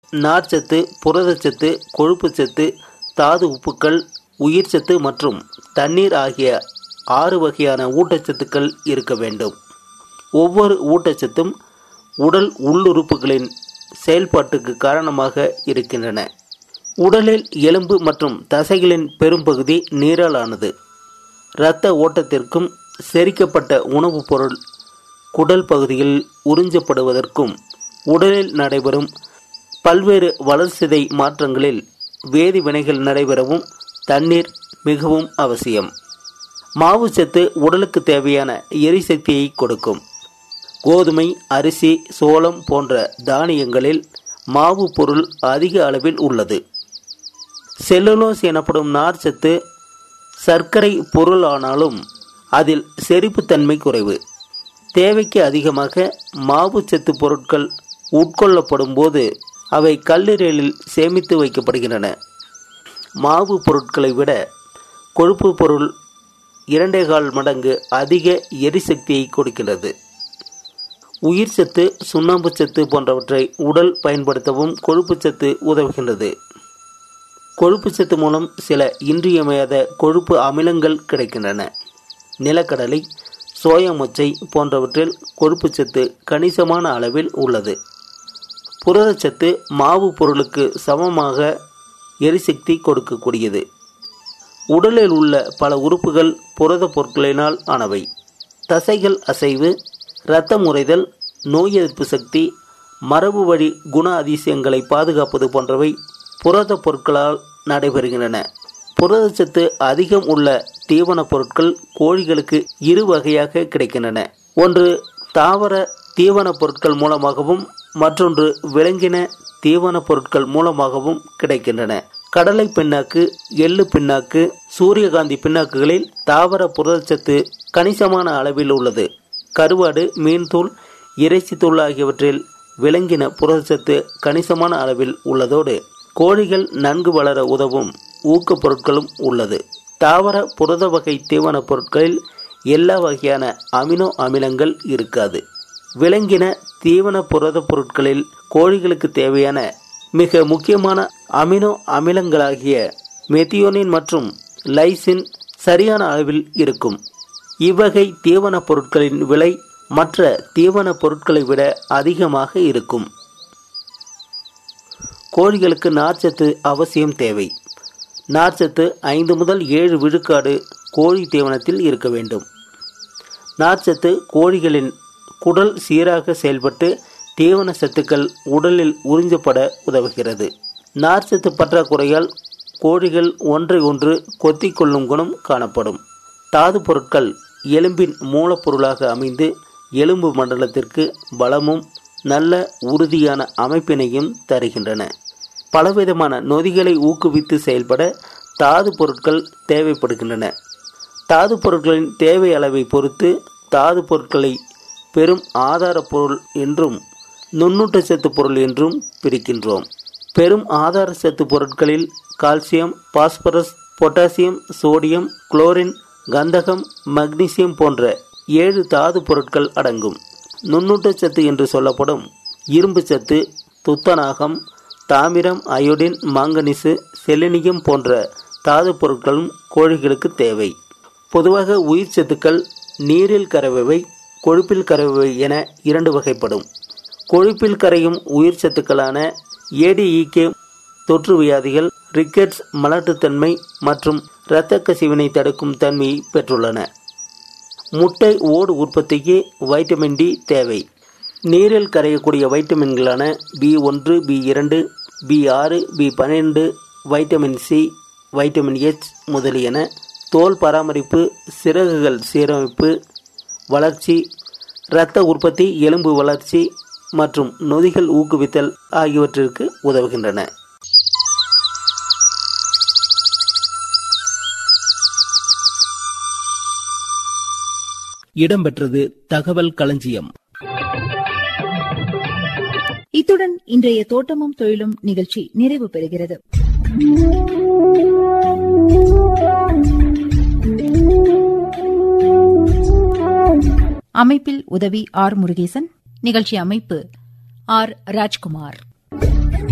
நார்ச்சத்து புரதச்சத்து கொழுப்புச்சத்து தாது உப்புக்கள் உயிர்ச்சத்து மற்றும் தண்ணீர் ஆகிய ஆறு வகையான ஊட்டச்சத்துக்கள் இருக்க வேண்டும் ஒவ்வொரு ஊட்டச்சத்தும் உடல் உள்ளுறுப்புகளின் செயல்பாட்டுக்கு காரணமாக இருக்கின்றன உடலில் எலும்பு மற்றும் தசைகளின் பெரும்பகுதி நீரால் ஆனது இரத்த ஓட்டத்திற்கும் செரிக்கப்பட்ட உணவுப் பொருள் குடல் பகுதியில் உறிஞ்சப்படுவதற்கும் உடலில் நடைபெறும் பல்வேறு வளர்சிதை மாற்றங்களில் வேதி வினைகள் நடைபெறவும் தண்ணீர் மிகவும் அவசியம் மாவுச்சத்து உடலுக்கு தேவையான எரிசக்தியை கொடுக்கும் கோதுமை அரிசி சோளம் போன்ற தானியங்களில் மாவு பொருள் அதிக அளவில் உள்ளது செல்லுலோஸ் எனப்படும் நார்ச்சத்து சர்க்கரை பொருள் ஆனாலும் அதில் செரிப்புத்தன்மை குறைவு தேவைக்கு அதிகமாக மாவுச்சத்து பொருட்கள் உட்கொள்ளப்படும் போது அவை கல்லீரலில் சேமித்து வைக்கப்படுகின்றன மாவு பொருட்களை விட கொழுப்பு பொருள் இரண்டே கால் மடங்கு அதிக எரிசக்தியை கொடுக்கிறது உயிர்ச்சத்து சுண்ணாம்புச்சத்து போன்றவற்றை உடல் பயன்படுத்தவும் கொழுப்புச்சத்து உதவுகின்றது கொழுப்புச்சத்து மூலம் சில இன்றியமையாத கொழுப்பு அமிலங்கள் கிடைக்கின்றன நிலக்கடலை சோயா மொச்சை போன்றவற்றில் கொழுப்புச்சத்து கணிசமான அளவில் உள்ளது புரதச்சத்து மாவு பொருளுக்கு சமமாக எரிசக்தி கொடுக்கக்கூடியது உடலில் உள்ள பல உறுப்புகள் புரத பொருட்களினால் ஆனவை தசைகள் அசைவு இரத்தம் உறைதல் நோய் எதிர்ப்பு சக்தி மரபு வழி குண அதிசயங்களை பாதுகாப்பது போன்றவை புரத பொருட்களால் நடைபெறுகின்றன புரதச்சத்து அதிகம் உள்ள தீவனப் பொருட்கள் கோழிகளுக்கு இரு வகையாக கிடைக்கின்றன ஒன்று தாவர தீவனப் பொருட்கள் மூலமாகவும் மற்றொன்று விலங்கின தீவனப் பொருட்கள் மூலமாகவும் கிடைக்கின்றன கடலை பின்னாக்கு எள்ளு பின்னாக்கு சூரியகாந்தி பின்னாக்குகளில் தாவர புரதச்சத்து கணிசமான அளவில் உள்ளது கருவாடு மீன்தூள் இறைச்சி தூள் ஆகியவற்றில் விலங்கின புரதச்சத்து கணிசமான அளவில் உள்ளதோடு கோழிகள் நன்கு வளர உதவும் ஊக்கப் பொருட்களும் உள்ளது தாவர புரத வகை தீவனப் பொருட்களில் எல்லா வகையான அமினோ அமிலங்கள் இருக்காது விலங்கின தீவன புரத பொருட்களில் கோழிகளுக்கு தேவையான மிக முக்கியமான அமினோ அமிலங்களாகிய மெத்தியோனின் மற்றும் லைசின் சரியான அளவில் இருக்கும் இவ்வகை தீவனப் பொருட்களின் விலை மற்ற தீவனப் பொருட்களை விட அதிகமாக இருக்கும் கோழிகளுக்கு நார்ச்சத்து அவசியம் தேவை நார்ச்சத்து ஐந்து முதல் ஏழு விழுக்காடு கோழி தீவனத்தில் இருக்க வேண்டும் நார்ச்சத்து கோழிகளின் குடல் சீராக செயல்பட்டு தீவன சத்துக்கள் உடலில் உறிஞ்சப்பட உதவுகிறது நார்ச்சத்து பற்றாக்குறையால் கோழிகள் ஒன்றை ஒன்று கொத்திக் கொள்ளும் குணம் காணப்படும் தாது பொருட்கள் எலும்பின் மூலப்பொருளாக அமைந்து எலும்பு மண்டலத்திற்கு பலமும் நல்ல உறுதியான அமைப்பினையும் தருகின்றன பலவிதமான நொதிகளை ஊக்குவித்து செயல்பட தாது பொருட்கள் தேவைப்படுகின்றன தாது பொருட்களின் தேவை அளவை பொறுத்து தாது பொருட்களை பெரும் ஆதார பொருள் என்றும் நுண்ணூட்டச்சத்து பொருள் என்றும் பிரிக்கின்றோம் பெரும் ஆதார சத்து பொருட்களில் calcium phosphorus potassium sodium chlorine கந்தகம் மக்னீசியம் போன்ற ஏழு தாது பொருட்கள் அடங்கும் நுண்ணூட்டச்சத்து என்று சொல்லப்படும் இரும்பு சத்து துத்தநாகம் தாமிரம் அயோடின் மாங்கனீசு செலினியம் போன்ற தாது பொருட்களும் கோழிகளுக்கு தேவை பொதுவாக உயிர் சத்துக்கள் நீரில் கரைபவை கொழுப்பில் கரைபவை என இரண்டு வகைப்படும் கொழுப்பில் கரையும் உயிர் சத்துக்களான ஏடிஇகே தொற்று வியாதிகள் ரிக்கெட்ஸ் மலட்டுத்தன்மை மற்றும் இரத்த கசிவினை தடுக்கும் தன்மையை பெற்றுள்ளன முட்டை ஓடு உற்பத்திக்கு வைட்டமின் டி தேவை நீரில் கரையக்கூடிய வைட்டமின்களான பி ஒன்று பி இரண்டு பி ஆறு பி பன்னிரண்டு வைட்டமின் சி வைட்டமின் எச் முதலியன தோல் பராமரிப்பு சிறகுகள் சீரமைப்பு வளர்ச்சி இரத்த உற்பத்தி எலும்பு வளர்ச்சி மற்றும் நொதிகள் ஊக்குவித்தல் ஆகியவற்றிற்கு உதவுகின்றன இடம்பெற்றது தகவல் களஞ்சியம் இத்துடன் இன்றைய தோட்டமும் தொழிலும் நிகழ்ச்சி நிறைவு பெறுகிறது அமைப்பில் உதவி ஆர் முருகேசன் நிகழ்ச்சி அமைப்பு ஆர் ராஜ்குமார்